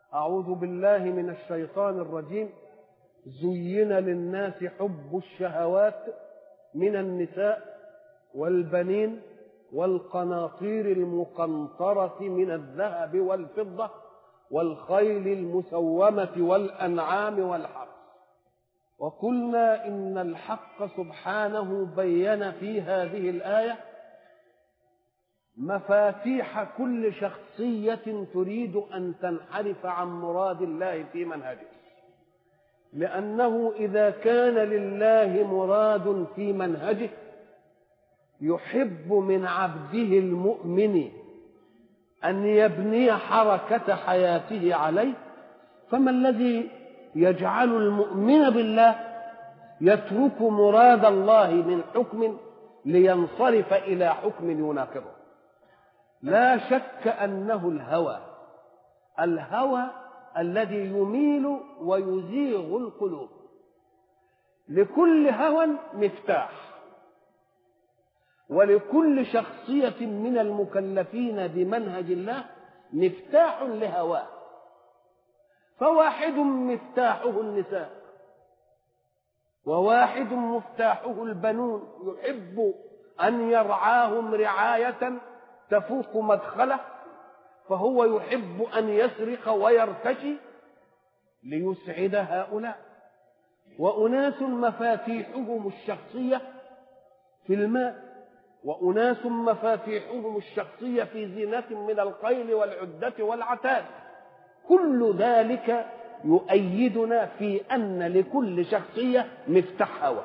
أعوذ بالله من الشيطان الرجيم زين للناس حب الشهوات من النساء والبنين والقناطير المقنطرة من الذهب والفضة والخيل المسومة والأنعام والحرث وقلنا إن الحق سبحانه بين في هذه الآية مفاتيح كل شخصية تريد أن تنحرف عن مراد الله في منهجه لأنه إذا كان لله مراد في منهجه يحب من عبده المؤمن أن يبني حركة حياته عليه فما الذي يجعل المؤمن بالله يترك مراد الله من حكم لينصرف إلى حكم يناقضه لا شك أنه الهوى الهوى الذي يميل ويزيغ القلوب لكل هوى مفتاح ولكل شخصية من المكلفين بمنهج الله مفتاح لهواه فواحد مفتاحه النساء وواحد مفتاحه البنون يحب أن يرعاهم رعاية تفوق مدخله فهو يحب أن يسرق ويرتشي ليسعد هؤلاء وأناس مفاتيحهم الشخصية في الماء وأناس مفاتيحهم الشخصية في زينة من القيل والعدة والعتاد كل ذلك يؤيدنا في أن لكل شخصية مفتاح هوى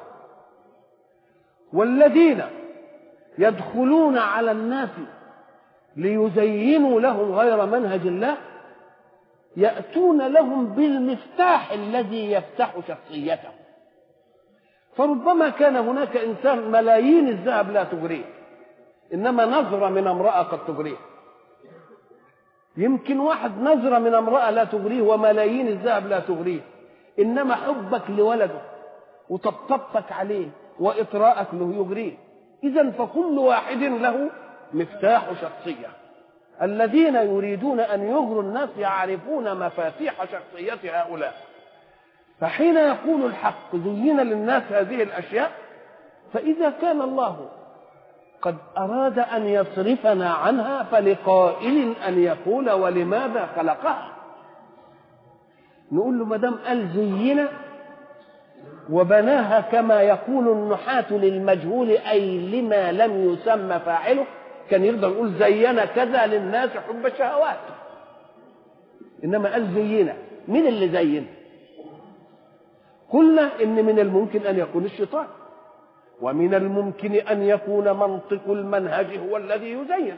والذين يدخلون على الناس ليزينوا لهم غير منهج الله يأتون لهم بالمفتاح الذي يفتح شخصيته فربما كان هناك إنسان ملايين الذهب لا تجريه إنما نظرة من امرأة قد تجريه يمكن واحد نظرة من امرأة لا تغريه وملايين الذهب لا تغريه إنما حبك لولده وطبطبتك عليه وإطراءك له يغريه إذا فكل واحد له مفتاح شخصية الذين يريدون أن يغروا الناس يعرفون مفاتيح شخصية هؤلاء فحين يقول الحق زين للناس هذه الأشياء فإذا كان الله قد أراد أن يصرفنا عنها فلقائل أن يقول ولماذا خلقها نقول له ما دام قال زينا وبناها كما يقول النحاة للمجهول أي لما لم يسمى فاعله كان يقدر يقول زينا كذا للناس حب الشهوات إنما قال زينا مين اللي زين قلنا إن من الممكن أن يكون الشيطان ومن الممكن أن يكون منطق المنهج هو الذي يزين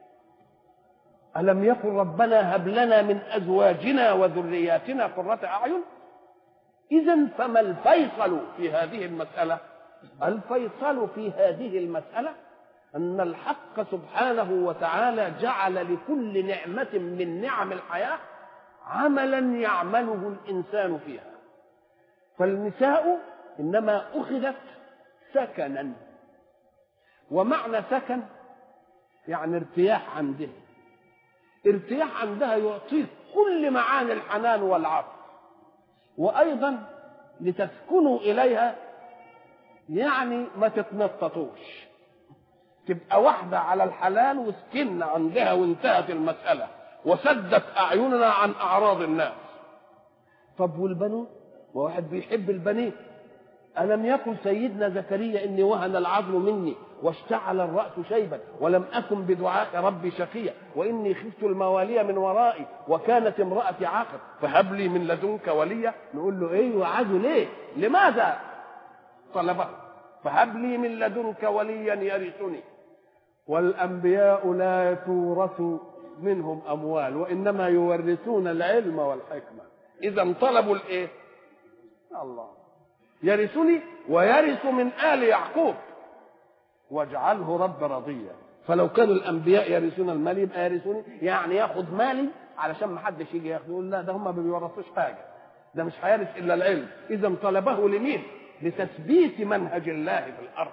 ألم يقل ربنا هب لنا من أزواجنا وذرياتنا قرة أعين إذا فما الفيصل في هذه المسألة الفيصل في هذه المسألة أن الحق سبحانه وتعالى جعل لكل نعمة من نعم الحياة عملا يعمله الإنسان فيها فالنساء إنما أخذت سكنا ومعنى سكن يعني ارتياح عندها ارتياح عندها يعطيك كل معاني الحنان والعطف وايضا لتسكنوا اليها يعني ما تتنططوش تبقى واحده على الحلال وسكننا عندها وانتهت المساله وسدت اعيننا عن اعراض الناس طب والبنون وواحد بيحب البنين ألم يقل سيدنا زكريا إني وهن العظم مني واشتعل الرأس شيبا ولم أكن بدعاء ربي شقيا وإني خفت الموالي من ورائي وكانت امرأتي عاقر فهب لي من لدنك وليا نقول له إيه وعده ليه لماذا طلبه فهب لي من لدنك وليا يرثني والأنبياء لا تورث منهم أموال وإنما يورثون العلم والحكمة إذا طلبوا الإيه الله يرثني ويرث من آل يعقوب واجعله رب رضيا فلو كانوا الانبياء يرثون المال يبقى يرثوني يعني ياخد مالي علشان ما حدش يجي ياخده يقول لا ده هم ما بيورثوش حاجه ده مش هيرث الا العلم اذا طلبه لمين لتثبيت منهج الله في الارض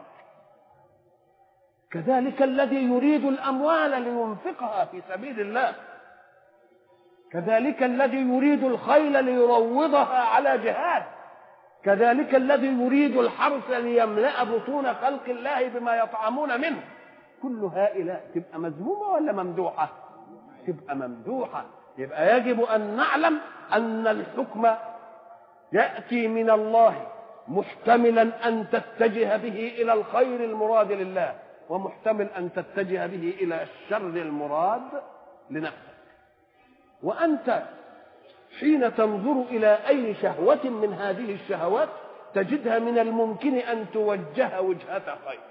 كذلك الذي يريد الاموال لينفقها في سبيل الله كذلك الذي يريد الخيل ليروضها على جهاد كذلك الذي يريد الحرث ليملأ بطون خلق الله بما يطعمون منه كل هؤلاء تبقى مذمومة ولا ممدوحة تبقى ممدوحة يبقى يجب أن نعلم أن الحكم يأتي من الله محتملا أن تتجه به إلى الخير المراد لله ومحتمل أن تتجه به إلى الشر المراد لنفسك وأنت حين تنظر إلى أي شهوة من هذه الشهوات تجدها من الممكن أن توجه وجهة خير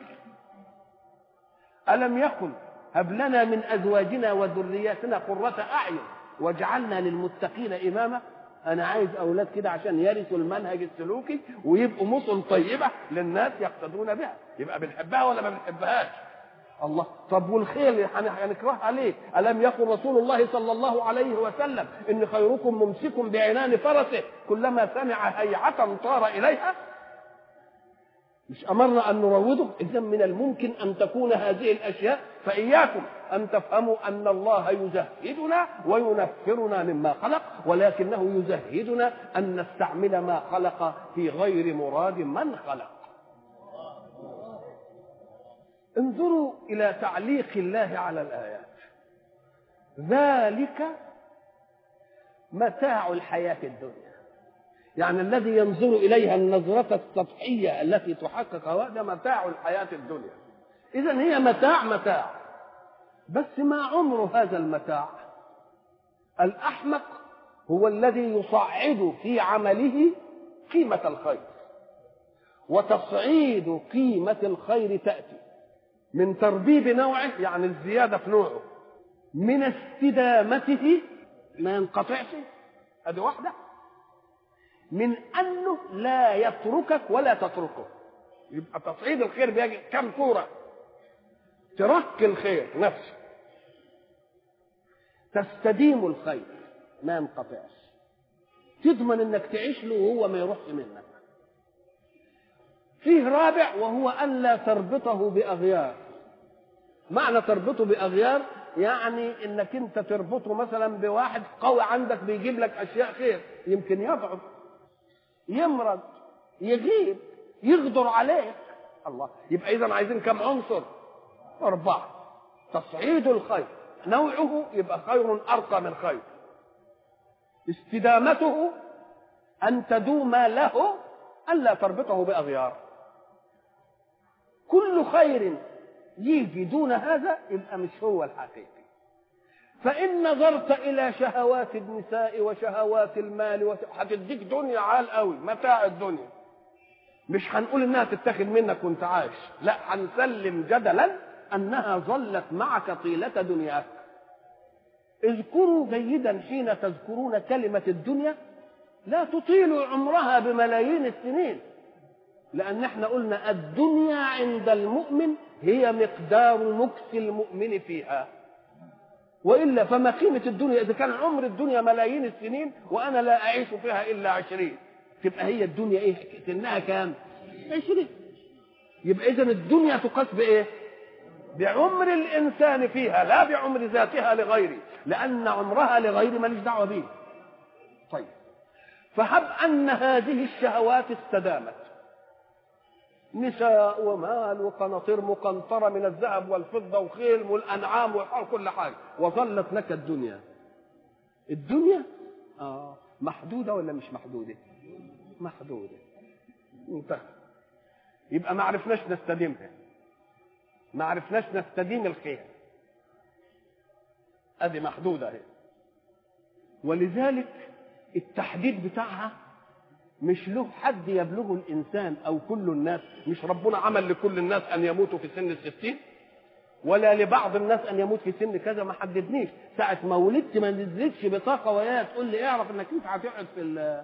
ألم يقل هب لنا من أزواجنا وذرياتنا قرة أعين واجعلنا للمتقين إماما أنا عايز أولاد كده عشان يرثوا المنهج السلوكي ويبقوا مصن طيبة للناس يقتدون بها يبقى بنحبها ولا ما بنحبهاش الله طب والخيل هنكرهها ليه ألم يقل رسول الله صلى الله عليه وسلم إن خيركم ممسك بعنان فرسه كلما سمع هيعة طار إليها مش أمرنا أن نروضه إذا من الممكن أن تكون هذه الأشياء فإياكم أن تفهموا أن الله يزهدنا وينفرنا مما خلق ولكنه يزهدنا أن نستعمل ما خلق في غير مراد من خلق انظروا إلى تعليق الله على الآيات ذلك متاع الحياة الدنيا يعني الذي ينظر إليها النظرة السطحية التي تحقق هذا متاع الحياة الدنيا إذا هي متاع متاع بس ما عمر هذا المتاع الأحمق هو الذي يصعد في عمله قيمة الخير وتصعيد قيمة الخير تأتي من تربيب نوعه يعني الزيادة في نوعه من استدامته ما ينقطعش ادي واحدة من أنه لا يتركك ولا تتركه يبقى تصعيد الخير بيجي كم صورة ترك الخير نفسه تستديم الخير ما ينقطعش تضمن انك تعيش له وهو ما يروحش منك فيه رابع وهو ان لا تربطه باغيار معنى تربطه باغيار يعني انك انت تربطه مثلا بواحد قوي عندك بيجيب لك اشياء خير يمكن يضعف يمرض يغيب يغدر عليك الله يبقى اذا عايزين كم عنصر اربعه تصعيد الخير نوعه يبقى خير ارقى من خير استدامته ان تدوم له الا تربطه باغيار كل خير يجي دون هذا يبقى مش هو الحقيقي فإن نظرت إلى شهوات النساء وشهوات المال وش... هتديك دنيا عال قوي متاع الدنيا مش هنقول إنها تتاخد منك وأنت عايش لا هنسلم جدلا أنها ظلت معك طيلة دنياك اذكروا جيدا حين تذكرون كلمة الدنيا لا تطيلوا عمرها بملايين السنين لأن احنا قلنا الدنيا عند المؤمن هي مقدار مكس المؤمن فيها وإلا فما قيمة الدنيا إذا كان عمر الدنيا ملايين السنين وأنا لا أعيش فيها إلا عشرين تبقى هي الدنيا إيه سنها كام عشرين يبقى إذا الدنيا تقاس بإيه بعمر الإنسان فيها لا بعمر ذاتها لغيره لأن عمرها لغير ماليش دعوة به طيب فهب أن هذه الشهوات استدامت نساء ومال وقناطير مقنطرة من الذهب والفضة وخيل والأنعام وكل حاجة وظلت لك الدنيا الدنيا آه محدودة ولا مش محدودة محدودة انتهى يبقى ما عرفناش نستديمها ما عرفناش نستديم الخير ادي محدودة اهي ولذلك التحديد بتاعها مش له حد يبلغه الإنسان أو كل الناس مش ربنا عمل لكل الناس أن يموتوا في سن الستين ولا لبعض الناس أن يموت في سن كذا ما حددنيش ساعة ما ولدت ما نزلتش بطاقة وياها تقول لي اعرف انك انت هتقعد في ال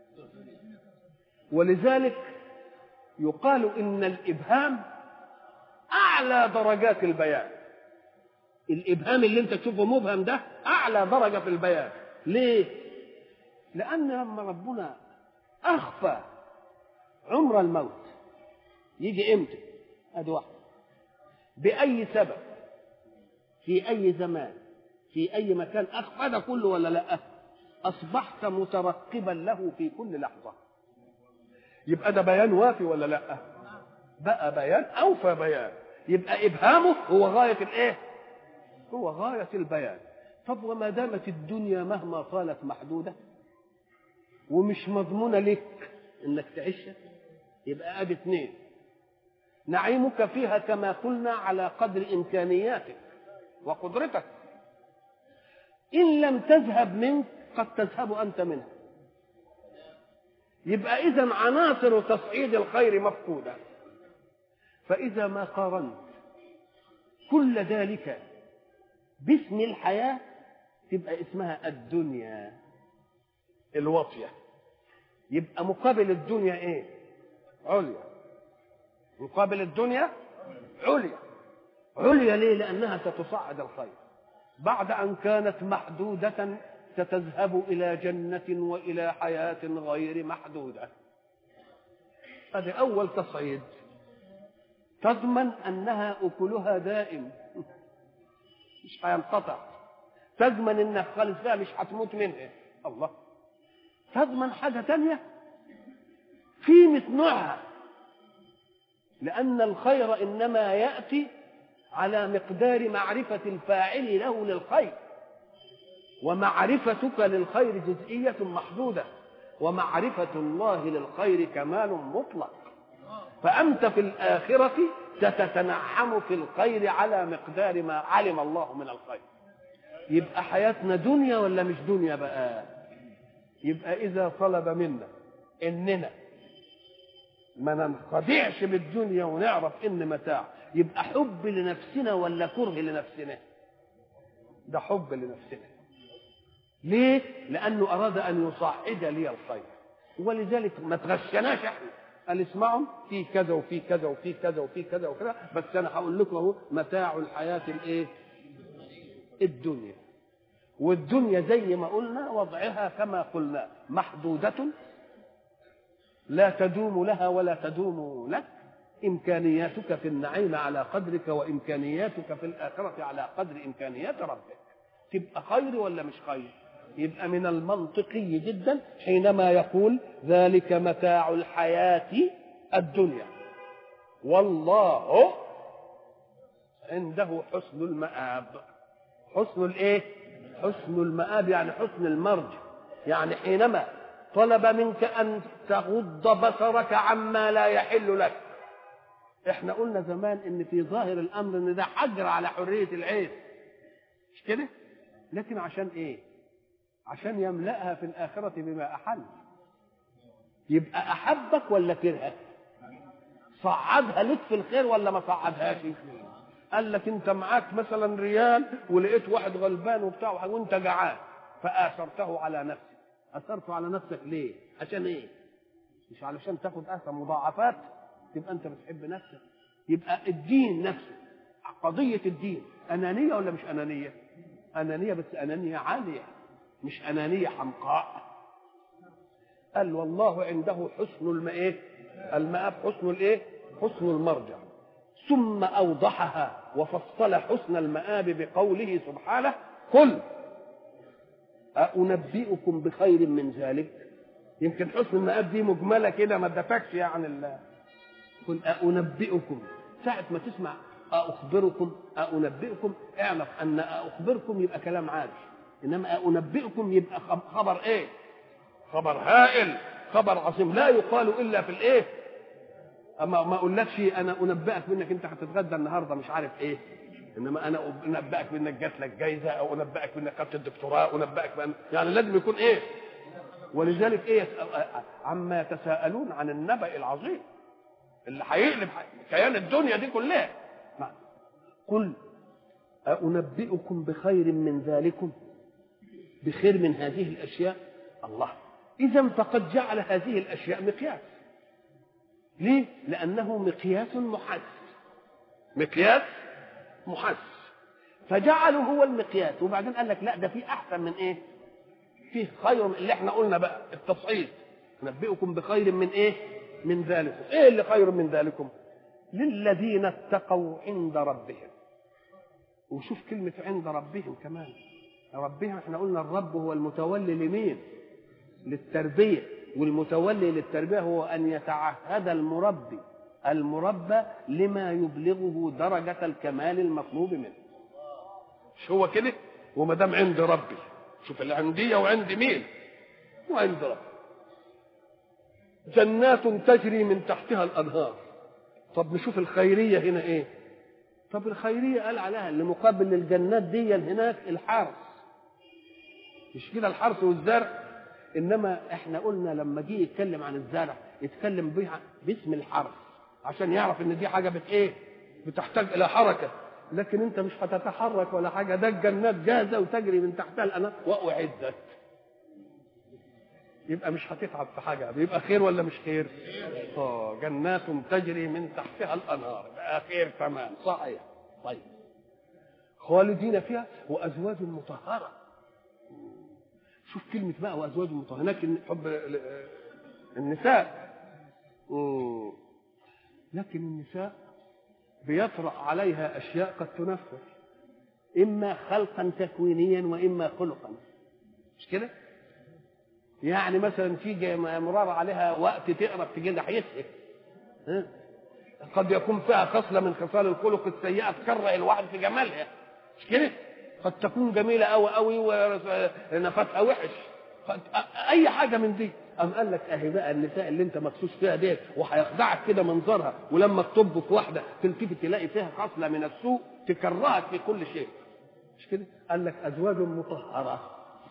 ولذلك يقال ان الابهام اعلى درجات البيان الابهام اللي انت تشوفه مبهم ده اعلى درجه في البيان ليه لان لما ربنا اخفى عمر الموت يجي امتى ادي واحده باي سبب في اي زمان في اي مكان اخفى ده كله ولا لا اصبحت مترقبا له في كل لحظه يبقى ده بيان وافي ولا لا بقى بيان اوفى بيان يبقى ابهامه هو غايه الايه هو غايه البيان طب وما دامت الدنيا مهما طالت محدوده ومش مضمونه لك انك تعيشها يبقى ادي اثنين نعيمك فيها كما قلنا على قدر امكانياتك وقدرتك ان لم تذهب منك قد تذهب انت منها يبقى اذا عناصر تصعيد الخير مفقوده فاذا ما قارنت كل ذلك باسم الحياه تبقى اسمها الدنيا الواطيه يبقى مقابل الدنيا ايه عليا مقابل الدنيا عليا عليا ليه لانها ستصعد الخير بعد ان كانت محدوده ستذهب الى جنه والى حياه غير محدوده هذه اول تصعيد تضمن انها اكلها دائم مش هينقطع تضمن انك خالص فيها مش هتموت منها الله تضمن حاجه تانية قيمه نوعها لان الخير انما ياتي على مقدار معرفه الفاعل له للخير ومعرفتك للخير جزئيه محدوده ومعرفه الله للخير كمال مطلق فانت في الاخره ستتنعم في الخير على مقدار ما علم الله من الخير يبقى حياتنا دنيا ولا مش دنيا بقى يبقى اذا طلب منا اننا ما ننخدعش بالدنيا ونعرف ان متاع يبقى حب لنفسنا ولا كره لنفسنا ده حب لنفسنا ليه لانه اراد ان يصعد لي الخير ولذلك ما تغشناش احنا قال اسمعوا في كذا وفي كذا وفي كذا وفي كذا وكذا بس انا هقول لكم اهو متاع الحياه الايه الدنيا والدنيا زي ما قلنا وضعها كما قلنا محدودة لا تدوم لها ولا تدوم لك إمكانياتك في النعيم على قدرك وإمكانياتك في الآخرة على قدر إمكانيات ربك تبقى خير ولا مش خير يبقى من المنطقي جدا حينما يقول ذلك متاع الحياة الدنيا والله عنده حسن المآب حسن الايه حسن المآب يعني حسن المرجع يعني حينما طلب منك ان تغض بصرك عما لا يحل لك احنا قلنا زمان ان في ظاهر الامر ان ده حجر على حريه العين مش كده لكن عشان ايه عشان يملأها في الآخرة بما أحل يبقى أحبك ولا كرهك صعدها لك في الخير ولا ما صعدهاش قال لك انت معاك مثلا ريال ولقيت واحد غلبان وبتاع وانت جعان فآثرته على نفسك أثرته على نفسك ليه عشان ايه مش علشان تاخد اثر مضاعفات تبقى انت بتحب نفسك يبقى الدين نفسه قضية الدين أنانية ولا مش أنانية أنانية بس أنانية عالية مش أنانية حمقاء قال والله عنده حسن الماء المآب حسن الايه حسن المرجع ثم أوضحها وفصل حسن المآب بقوله سبحانه قل أنبئكم بخير من ذلك يمكن حسن المآب دي مجملة كده ما ادتكش يعني الله قل أنبئكم ساعة ما تسمع أخبركم أنبئكم اعرف أن أخبركم يبقى كلام عادي إنما أنبئكم يبقى خبر إيه؟ خبر هائل خبر عظيم لا يقال إلا في الإيه؟ أما ما أقولكش أنا أنبئك بأنك أنت هتتغدى النهاردة مش عارف إيه إنما أنا أنبئك بأنك جات لك جايزة أو أنبئك بأنك خدت الدكتوراه أنبئك بأن يعني لازم يكون إيه؟ ولذلك إيه عما يتساءلون عن النبأ العظيم اللي هيقلب كيان الدنيا دي كلها قل أنبئكم بخير من ذلكم بخير من هذه الأشياء الله إذا فقد جعل هذه الأشياء مقياس ليه؟ لأنه مقياس محس مقياس محس فجعله هو المقياس وبعدين قال لك لا ده في أحسن من إيه؟ فيه خير من اللي احنا قلنا بقى التصعيد نبئكم بخير من إيه؟ من ذلكم إيه اللي خير من ذلكم؟ للذين اتقوا عند ربهم وشوف كلمة عند ربهم كمان ربهم احنا قلنا الرب هو المتولي لمين للتربيه والمتولي للتربيه هو ان يتعهد المربي المربى لما يبلغه درجه الكمال المطلوب منه مش هو كده وما دام عند ربي شوف العنديه وعند مين وعند ربي جنات تجري من تحتها الانهار طب نشوف الخيريه هنا ايه طب الخيريه قال عليها اللي مقابل للجنات دي هناك الحرث مش كده الحرث والزرع انما احنا قلنا لما جه يتكلم عن الزرع يتكلم بها باسم الحرث عشان يعرف ان دي حاجه بت ايه بتحتاج الى حركه لكن انت مش هتتحرك ولا حاجه ده الجنات جاهزه وتجري من تحتها الانهار واعدت يبقى مش هتتعب في حاجه يبقى خير ولا مش خير اه جنات تجري من تحتها الانهار يبقى خير تمام صحيح طيب خالدين فيها وازواج مطهره شوف كلمة بقى وأزواج مطهرة هناك حب النساء مم. لكن النساء بيطرأ عليها أشياء قد تنفر إما خلقا تكوينيا وإما خلقا مش كده؟ يعني مثلا تيجي مرار عليها وقت تقرب تجي ناحيتها قد يكون فيها خصلة من خصال الخلق السيئة تكره الواحد في جمالها مش كده؟ قد تكون جميلة أوي أوي ونفسها وحش أي حاجة من دي أم قال لك أهي بقى النساء اللي أنت مخصوص فيها ديت وهيخدعك كده منظرها ولما تطب في واحدة تلتفت تلاقي فيها خصلة من السوء تكرهك في كل شيء مش كده؟ قال لك أزواج مطهرة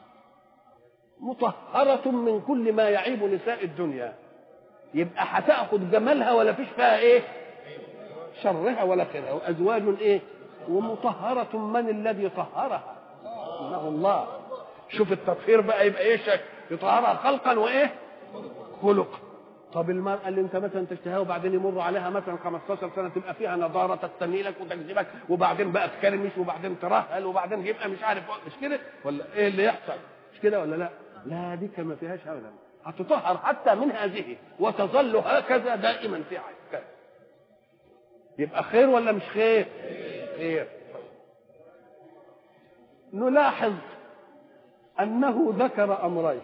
مطهرة من كل ما يعيب نساء الدنيا يبقى هتاخد جمالها ولا فيش فيها ايه؟ شرها ولا خيرها وازواج ايه؟ ومطهرة من الذي طهرها؟ انه الله شوف التطهير بقى يبقى ايه شكل؟ يطهرها خلقا وايه؟ خلقا طب المرأة اللي انت مثلا تشتهيها وبعدين يمر عليها مثلا 15 سنة تبقى فيها نضارة تستنيلك وتجذبك وبعدين بقى تكرمش وبعدين ترهل وبعدين يبقى مش عارف مش كده ولا ايه اللي يحصل؟ مش كده ولا لا؟ لا دي ما فيهاش ابدا هتطهر حتى من هذه وتظل هكذا دائما في حياتك يبقى خير ولا مش خير خير نلاحظ انه ذكر امرين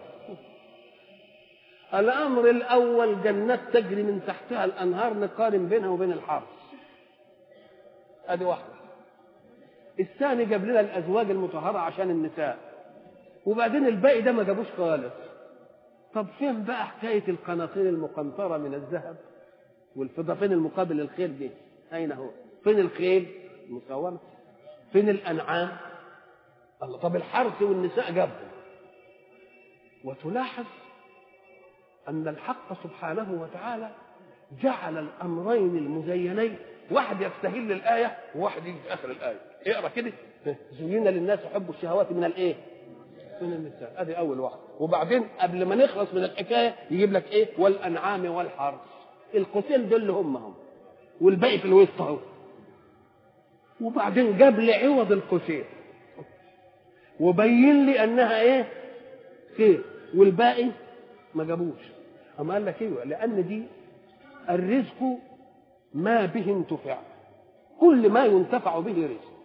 الامر الاول جنات تجري من تحتها الانهار نقارن بينها وبين الحرث ادي واحده الثاني جاب لنا الازواج المطهره عشان النساء وبعدين الباقي ده ما جابوش خالص طب فين بقى حكايه القناطير المقنطره من الذهب والفضه فين المقابل للخيل دي اين هو فين الخيل المسومه فين الانعام الله طب الحرث والنساء جابهم وتلاحظ ان الحق سبحانه وتعالى جعل الامرين المزينين واحد يستهل الايه وواحد يجي في اخر الايه اقرا كده زين للناس حب الشهوات من الايه من النساء ادي اول واحد وبعدين قبل ما نخلص من الحكايه يجيب لك ايه والانعام والحرث القوسين دول اللي هم هم والباقي في الوسط اهو وبعدين جاب لي عوض القوسين وبين لي انها ايه خير والباقي ما جابوش اما قال لك ايوه لان دي الرزق ما به انتفع كل ما ينتفع به رزق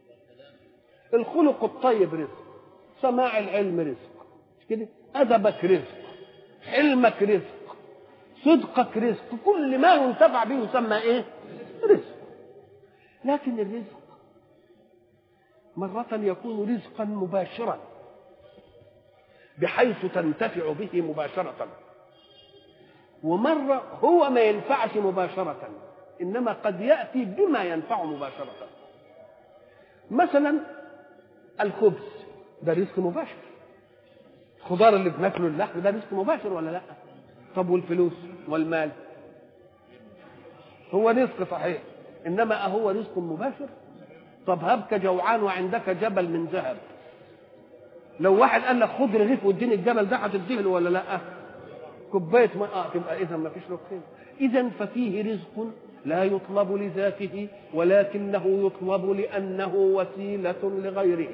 الخلق الطيب رزق سماع العلم رزق مش كده ادبك رزق حلمك رزق صدقك رزق كل ما ينتفع به يسمى ايه رزق لكن الرزق مرة يكون رزقا مباشرا بحيث تنتفع به مباشرة ومرة هو ما ينفعش مباشرة إنما قد يأتي بما ينفع مباشرة مثلا الخبز ده رزق مباشر الخضار اللي بناكله اللحم ده رزق مباشر ولا لا طب والفلوس والمال هو رزق صحيح انما اهو رزق مباشر طب هبك جوعان وعندك جبل من ذهب لو واحد قال لك خد رغيف واديني الجبل ده هتديه له ولا لا كوبايه ماء آه تبقى اذا ما فيش له خير اذا ففيه رزق لا يطلب لذاته ولكنه يطلب لانه وسيله لغيره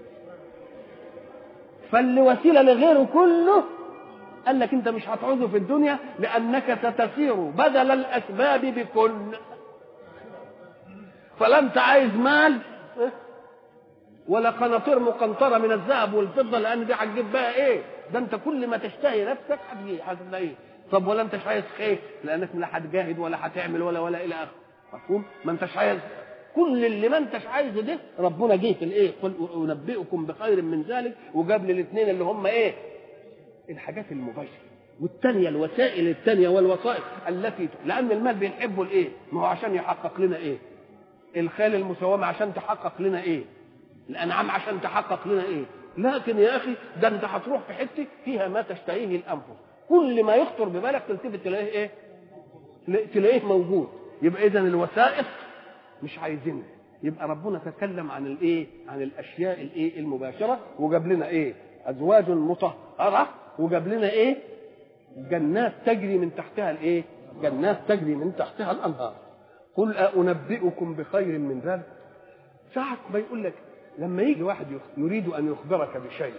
فاللي وسيله لغيره كله قال لك انت مش هتعوزه في الدنيا لانك ستسير بدل الاسباب بكن فلا انت عايز مال ولا قناطير مقنطره من الذهب والفضه لان دي هتجيب بقى ايه ده انت كل ما تشتهي نفسك هتجي هتلاقيه طب ولا انت عايز خير لانك لا هتجاهد ولا هتعمل ولا ولا الى اخره مفهوم ما انتش عايز كل اللي ما انتش عايزه ده ربنا جه في الايه قل انبئكم بخير من ذلك وجاب لي الاثنين اللي هم ايه الحاجات المباشره والثانيه الوسائل الثانيه والوسائط التي لان المال بنحبه الايه ما هو عشان يحقق لنا ايه الخيل المسومه عشان تحقق لنا ايه الانعام عشان تحقق لنا ايه لكن يا اخي ده انت هتروح في حته فيها ما تشتهيه الانفس كل ما يخطر ببالك تلتفت تلاقيه ايه تلاقيه موجود يبقى اذا الوسائط مش عايزينها يبقى ربنا تكلم عن الايه عن الاشياء الايه المباشره وجاب لنا ايه ازواج مطهره وجاب لنا ايه جنات تجري من تحتها الايه جنات تجري من تحتها الانهار قل أنبئكم بخير من ذلك ساعة ما يقول لك لما يجي واحد يريد أن يخبرك بشيء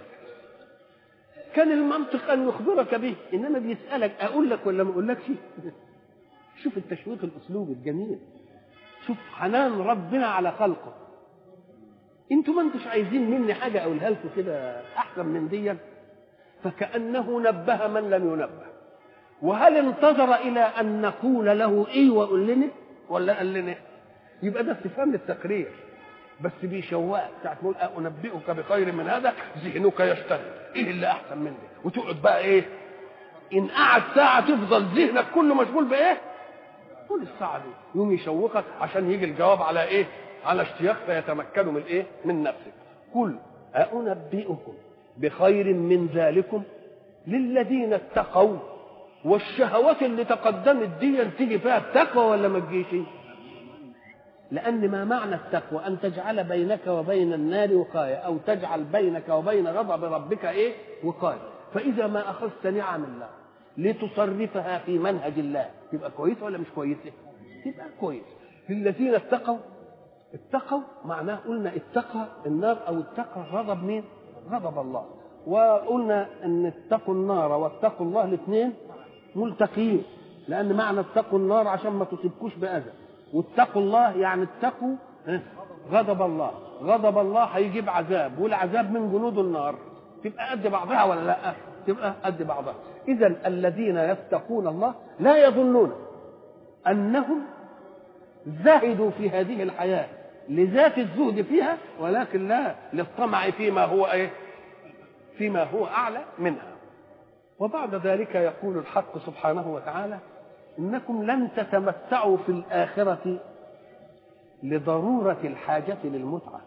كان المنطق أن يخبرك به إنما بيسألك أقول لك ولا ما أقولكش شوف التشويق الأسلوب الجميل شوف حنان ربنا على خلقه انتوا ما انتوش عايزين مني حاجة أقولها لكم كده أحسن من دي فكأنه نبه من لم ينبه وهل انتظر إلى أن نقول له إيه وقول لنا ولا قال لنا يبقى ده استفهام للتقرير بس بيشوقك ساعة تقول أنبئك بخير من هذا ذهنك يشتغل إيه اللي أحسن من ده وتقعد بقى إيه إن قعد ساعة تفضل ذهنك كله مشغول بإيه طول الساعة دي يوم يشوقك عشان يجي الجواب على إيه على اشتياق فيتمكنوا من إيه من نفسك قل أنبئكم بخير من ذلكم للذين اتقوا والشهوات اللي تقدمت دي تيجي فيها التقوى ولا ما تجيش لأن ما معنى التقوى أن تجعل بينك وبين النار وقاية أو تجعل بينك وبين غضب ربك إيه وقاية فإذا ما أخذت نعم الله لتصرفها في منهج الله تبقى كويس ولا مش كويسة تبقى كويس للذين اتقوا اتقوا معناه قلنا اتقى النار أو اتقى غضب مين غضب الله وقلنا ان اتقوا النار واتقوا الله الاثنين ملتقيين لان معنى اتقوا النار عشان ما تصيبكوش باذى واتقوا الله يعني اتقوا غضب الله غضب الله هيجيب عذاب والعذاب من جنود النار تبقى قد بعضها ولا لا تبقى قد بعضها اذا الذين يتقون الله لا يظنون انهم زهدوا في هذه الحياه لذات الزهد فيها ولكن لا للطمع فيما هو ايه فيما هو اعلى منها وبعد ذلك يقول الحق سبحانه وتعالى انكم لن تتمتعوا في الاخره لضروره الحاجه للمتعه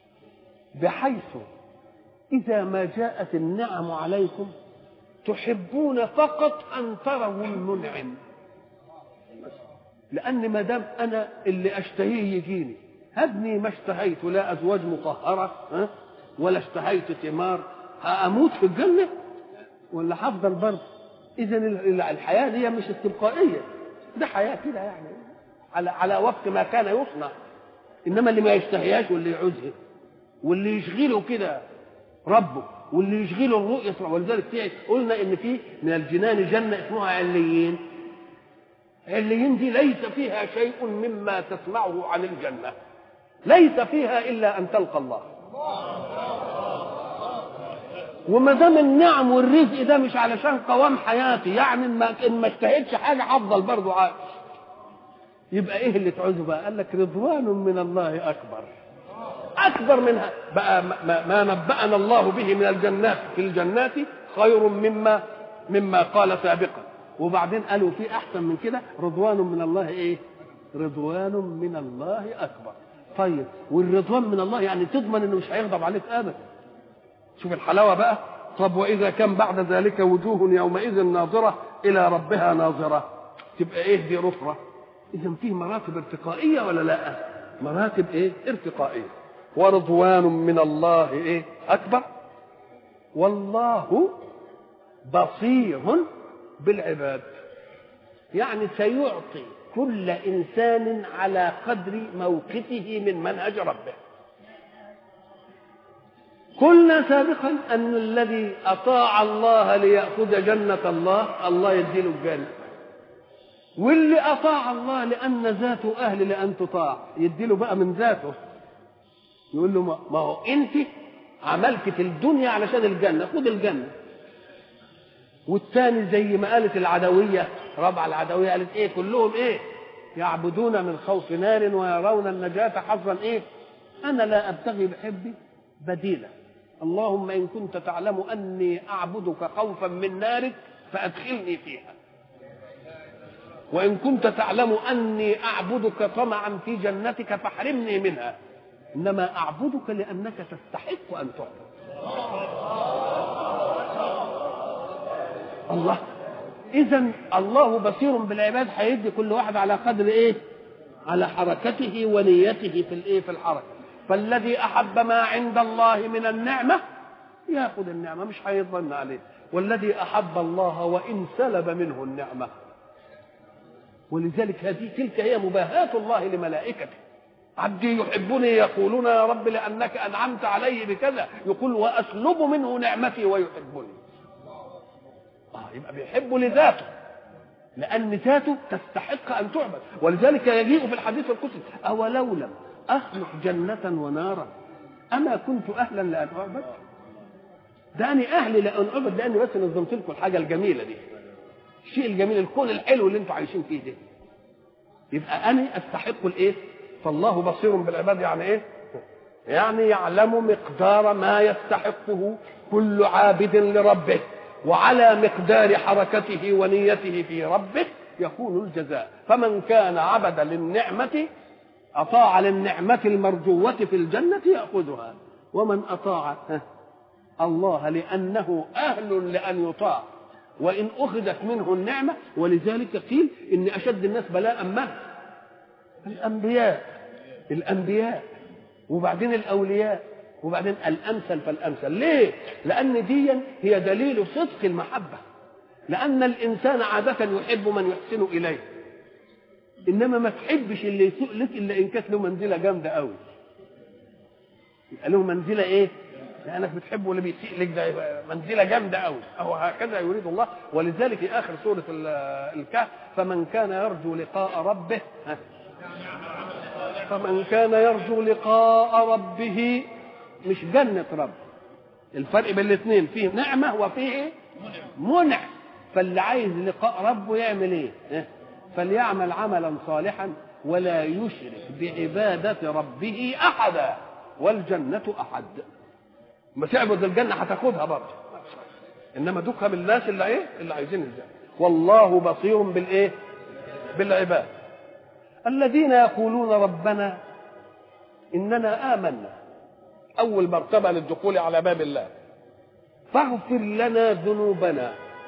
بحيث اذا ما جاءت النعم عليكم تحبون فقط ان تروا المنعم لان ما دام انا اللي اشتهيه يجيني هبني ما اشتهيت لا ازواج مطهره ها ولا اشتهيت ثمار هموت في الجنه ولا هفضل برضه اذا الحياه دي مش استبقائيه ده حياه كده يعني على على وقت ما كان يصنع انما اللي ما يشتهيهاش واللي يعوزها واللي يشغله كده ربه واللي يشغله الرؤية ولذلك في قلنا ان في من الجنان جنة اسمها عليين عليين دي ليس فيها شيء مما تسمعه عن الجنة ليس فيها الا ان تلقى الله وما دام النعم والرزق ده مش علشان قوام حياتي يعني ان ما ان ما اشتهيتش حاجه هفضل برضه عايش يبقى ايه اللي تعوزه بقى قال لك رضوان من الله اكبر اكبر منها بقى ما, ما نبأنا الله به من الجنات في الجنات خير مما مما قال سابقا وبعدين قالوا في احسن من كده رضوان من الله ايه رضوان من الله اكبر طيب والرضوان من الله يعني تضمن انه مش هيغضب عليك ابدا شوف الحلاوه بقى طب واذا كان بعد ذلك وجوه يومئذ ناظره الى ربها ناظره تبقى ايه دي رفره اذا فيه مراتب ارتقائيه ولا لا مراتب ايه ارتقائيه ورضوان من الله ايه اكبر والله بصير بالعباد يعني سيعطي كل انسان على قدر موقفه من منهج ربه قلنا سابقا ان الذي اطاع الله لياخذ جنه الله الله يديله الجنه واللي اطاع الله لان ذاته اهل لان تطاع يديله بقى من ذاته يقول له ما هو انت عملت في الدنيا علشان الجنه خد الجنه والثاني زي ما قالت العدويه رابعه العدويه قالت ايه كلهم ايه يعبدون من خوف نار ويرون النجاة حظا ايه انا لا ابتغي بحبي بديلا اللهم ان كنت تعلم اني اعبدك خوفا من نارك فادخلني فيها وان كنت تعلم اني اعبدك طمعا في جنتك فاحرمني منها انما اعبدك لانك تستحق ان تعبد الله اذا الله بصير بالعباد هيدي كل واحد على قدر ايه على حركته ونيته في الايه في الحركه فالذي احب ما عند الله من النعمه ياخذ النعمه مش هيظن عليه والذي احب الله وان سلب منه النعمه ولذلك هذه تلك هي مباهاة الله لملائكته عبدي يحبني يقولون يا رب لأنك أنعمت علي بكذا يقول وأسلب منه نعمتي ويحبني آه يبقى بيحب لذاته لأن ذاته تستحق أن تعبد ولذلك يجيء في الحديث القدسي أولو لم أخلق جنة ونارا أما كنت أهلا لأن أعبد ده أنا أهلي لأن أعبد لأني بس نظمت لكم الحاجة الجميلة دي الشيء الجميل الكون الحلو اللي انتم عايشين فيه ده يبقى انا استحق الايه فالله بصير بالعباد يعني ايه يعني يعلم مقدار ما يستحقه كل عابد لربه وعلى مقدار حركته ونيته في ربه يكون الجزاء فمن كان عبد للنعمة أطاع للنعمة المرجوة في الجنة يأخذها ومن أطاع الله لأنه أهل لأن يطاع وإن أخذت منه النعمة ولذلك قيل إن أشد الناس بلاء من الأنبياء الأنبياء وبعدين الأولياء وبعدين الأمثل فالأمثل ليه؟ لأن دي هي دليل صدق المحبة لأن الإنسان عادة يحب من يحسن إليه إنما ما تحبش اللي يسوء لك إلا إن كانت له منزلة جامدة قوي يبقى له منزلة إيه؟ لانك بتحبه اللي بيسيء لك ده منزله جامده قوي او هكذا يريد الله ولذلك في اخر سوره الكهف فمن كان يرجو لقاء ربه فمن كان يرجو لقاء ربه مش جنة رب الفرق بين الاثنين فيه نعمة وفيه منع فاللي عايز لقاء ربه يعمل ايه فليعمل عملا صالحا ولا يشرك بعبادة ربه أحدا والجنة أحد ما تعبد الجنة هتاخدها برضه إنما دوكها من الناس اللي إيه اللي عايزين الجنة والله بصير بالإيه بالعباد الذين يقولون ربنا إننا آمنا أول مرتبة للدخول على باب الله فاغفر لنا ذنوبنا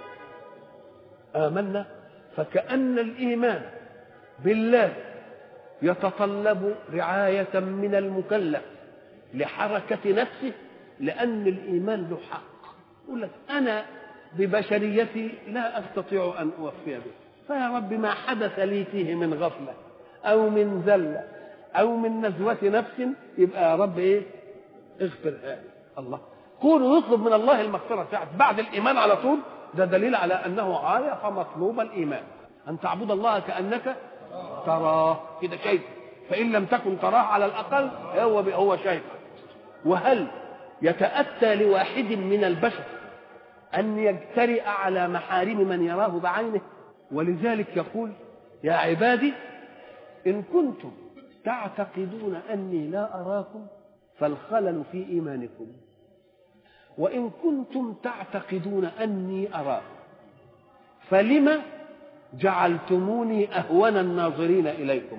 آمنا فكأن الإيمان بالله يتطلب رعاية من المكلف لحركة نفسه لأن الإيمان له حق يقول لك أنا ببشريتي لا أستطيع أن أوفي به فيا رب ما حدث لي فيه من غفلة أو من زلة أو من نزوة نفس يبقى يا رب إيه اغفر هذا الله كونه يطلب من الله المغفرة ساعة بعد الإيمان على طول ده دليل على أنه عايق مطلوب الإيمان أن تعبد الله كأنك تراه كده شايف فإن لم تكن تراه على الأقل هو هو شايفك وهل يتأتى لواحد من البشر أن يجترئ على محارم من يراه بعينه ولذلك يقول يا عبادي إن كنتم تعتقدون أني لا أراكم فالخلل في إيمانكم وإن كنتم تعتقدون أني أراكم فلم جعلتموني أهون الناظرين إليكم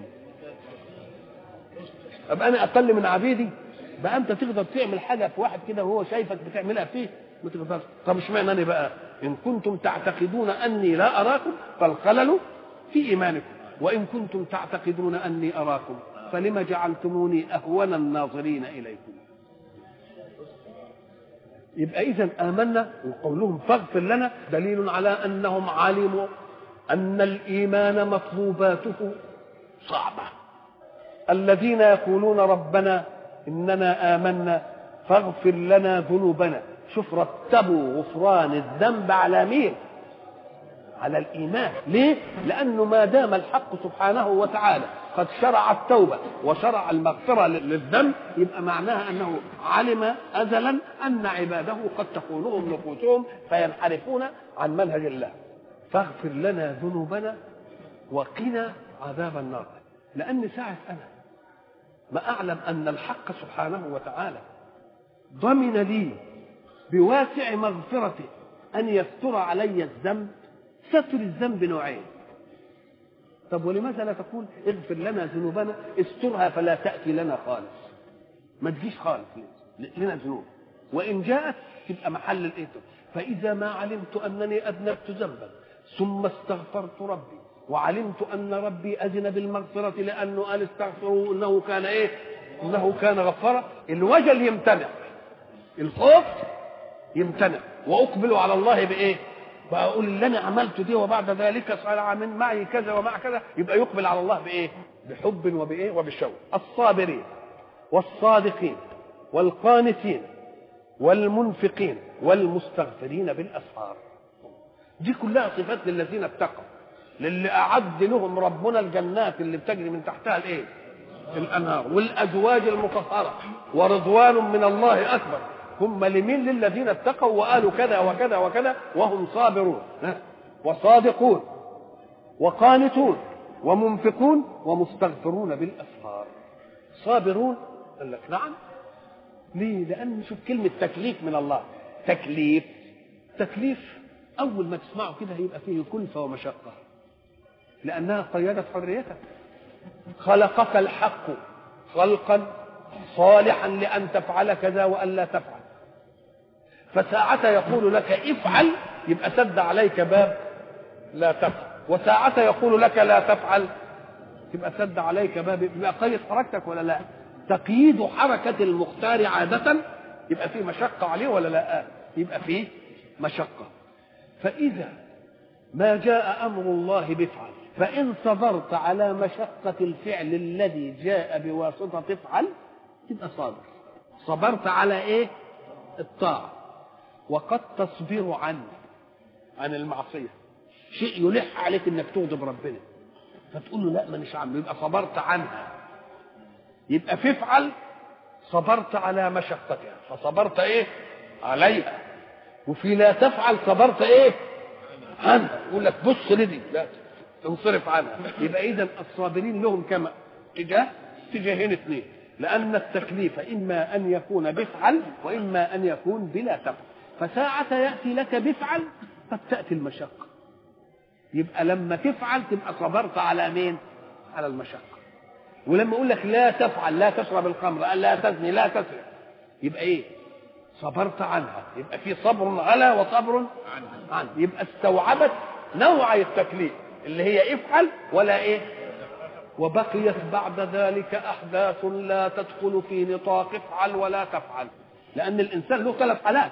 أبقى أنا أقل من عبيدي بقى أنت تقدر تعمل حاجة في واحد كده وهو شايفك بتعملها فيه ما تقدرش طب اشمعنى أنا بقى إن كنتم تعتقدون أني لا أراكم فالخلل في إيمانكم وإن كنتم تعتقدون أني أراكم فلم جعلتموني أهون الناظرين إليكم يبقى إذا آمنا وقولهم فاغفر لنا دليل على أنهم علموا أن الإيمان مطلوباته صعبة الذين يقولون ربنا إننا آمنا فاغفر لنا ذنوبنا شوف رتبوا غفران الذنب على مين على الإيمان ليه؟ لأنه ما دام الحق سبحانه وتعالى قد شرع التوبة وشرع المغفرة للذنب يبقى معناها أنه علم أزلا أن عباده قد تخونهم نفوسهم فينحرفون عن منهج الله فاغفر لنا ذنوبنا وقنا عذاب النار لأن ساعة أنا ما أعلم أن الحق سبحانه وتعالى ضمن لي بواسع مغفرته أن يستر علي الذنب ستر الذنب نوعين طب ولماذا لا تقول اغفر لنا ذنوبنا استرها فلا تأتي لنا خالص ما تجيش خالص لنا ذنوب وإن جاءت تبقى محل الإيه فإذا ما علمت أنني أذنبت ذنبا ثم استغفرت ربي وعلمت أن ربي أذن بالمغفرة لأنه قال استغفروا إنه كان إيه إنه كان غفارا الوجل يمتنع الخوف يمتنع وأقبل على الله بإيه بقول اللي انا عملته دي وبعد ذلك صنع من معي كذا ومع كذا يبقى يقبل على الله بايه؟ بحب وبايه؟ وبالشوق. الصابرين والصادقين والقانتين والمنفقين والمستغفرين بالاسحار. دي كلها صفات للذين اتقوا. للي اعد لهم ربنا الجنات اللي بتجري من تحتها الايه؟ الانهار والازواج المطهره ورضوان من الله اكبر هم لمين للذين اتقوا وقالوا كذا وكذا وكذا وهم صابرون وصادقون وقانتون ومنفقون ومستغفرون بالاسحار صابرون قال لك نعم ليه لان شوف كلمه تكليف من الله تكليف تكليف اول ما تسمعه كده هيبقى فيه كلفه ومشقه لانها قيدت حريتك خلقك الحق خلقا صالحا لان تفعل كذا والا تفعل فساعة يقول لك افعل يبقى سد عليك باب لا تفعل وساعة يقول لك لا تفعل يبقى سد عليك باب يبقى قيد حركتك ولا لا تقييد حركة المختار عادة يبقى فيه مشقة عليه ولا لا يبقى فيه مشقة فإذا ما جاء أمر الله بفعل فإن صبرت على مشقة الفعل الذي جاء بواسطة افعل تبقى صابر صبرت على ايه الطاعة وقد تصبر عنه عن المعصية شيء يلح عليك انك تغضب ربنا فتقول له لا مانيش عامله يبقى صبرت عنها يبقى في افعل صبرت على مشقتها فصبرت ايه عليها وفي لا تفعل صبرت ايه عنها يقول لك بص لدي لا انصرف عنها يبقى اذا الصابرين لهم كما اتجاه اتجاهين اثنين لان التكليف اما ان يكون بفعل واما ان يكون بلا تفعل فساعة يأتي لك بفعل قد تأتي المشقة يبقى لما تفعل تبقى صبرت على مين على المشقة ولما أقول لك لا تفعل لا تشرب الخمر لا تزني لا تسرق يبقى إيه صبرت عنها يبقى في صبر على وصبر عنها يبقى استوعبت نوعي التكليف اللي هي افعل ولا ايه وبقيت بعد ذلك احداث لا تدخل في نطاق افعل ولا تفعل لان الانسان له ثلاث حالات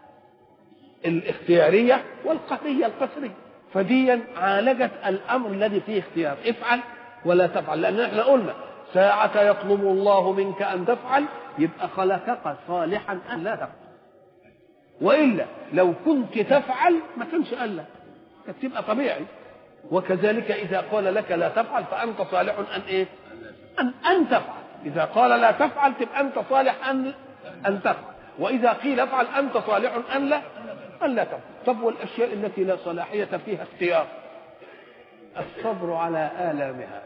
الاختياريه والقهريه القسريه فديا عالجت الامر الذي فيه اختيار افعل ولا تفعل لان احنا قلنا ساعة يطلب الله منك أن تفعل يبقى خلقك صالحا أن لا تفعل وإلا لو كنت تفعل ما كانش قال لك كانت تبقى طبيعي وكذلك إذا قال لك لا تفعل فأنت صالح أن إيه؟ أن أن تفعل إذا قال لا تفعل تبقى أنت صالح أن أن تفعل وإذا قيل افعل أنت صالح أن لا أن لا تفعل طب والأشياء التي لا صلاحية فيها اختيار الصبر على آلامها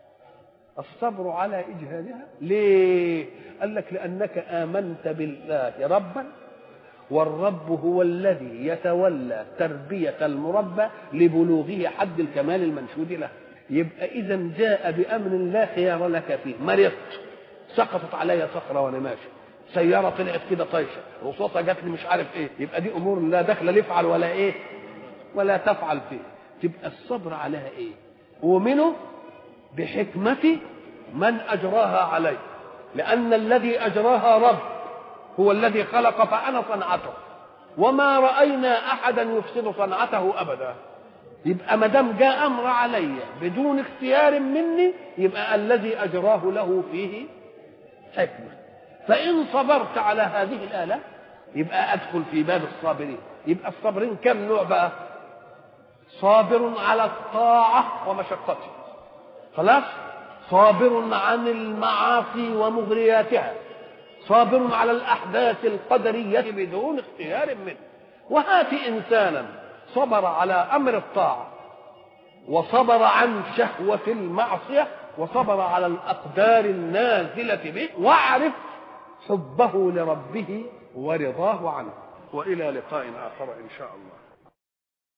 الصبر على إجهادها ليه قال لك لأنك آمنت بالله ربا والرب هو الذي يتولى تربية المربى لبلوغه حد الكمال المنشود له يبقى إذا جاء بأمر لا خيار لك فيه مرضت سقطت علي صخرة وأنا ماشي سيارة طلعت كده طايشة رصاصة جات لي مش عارف ايه يبقى دي أمور لا دخل يفعل ولا ايه ولا تفعل فيه تبقى الصبر عليها ايه ومنه بحكمة من أجراها عليه لأن الذي أجراها رب هو الذي خلق فأنا صنعته وما رأينا أحدا يفسد صنعته أبدا يبقى ما دام جاء أمر علي بدون اختيار مني يبقى الذي أجراه له فيه حكمة فإن صبرت على هذه الآلة يبقى أدخل في باب الصابرين يبقى الصابرين كم نوع بقى صابر على الطاعة ومشقتها خلاص صابر عن المعاصي ومغرياتها صابر على الأحداث القدرية بدون اختيار منه وهات إنسانا صبر على أمر الطاعة وصبر عن شهوة المعصية وصبر على الأقدار النازلة به واعرف حبه لربه ورضاه عنه وإلى لقاء آخر إن شاء الله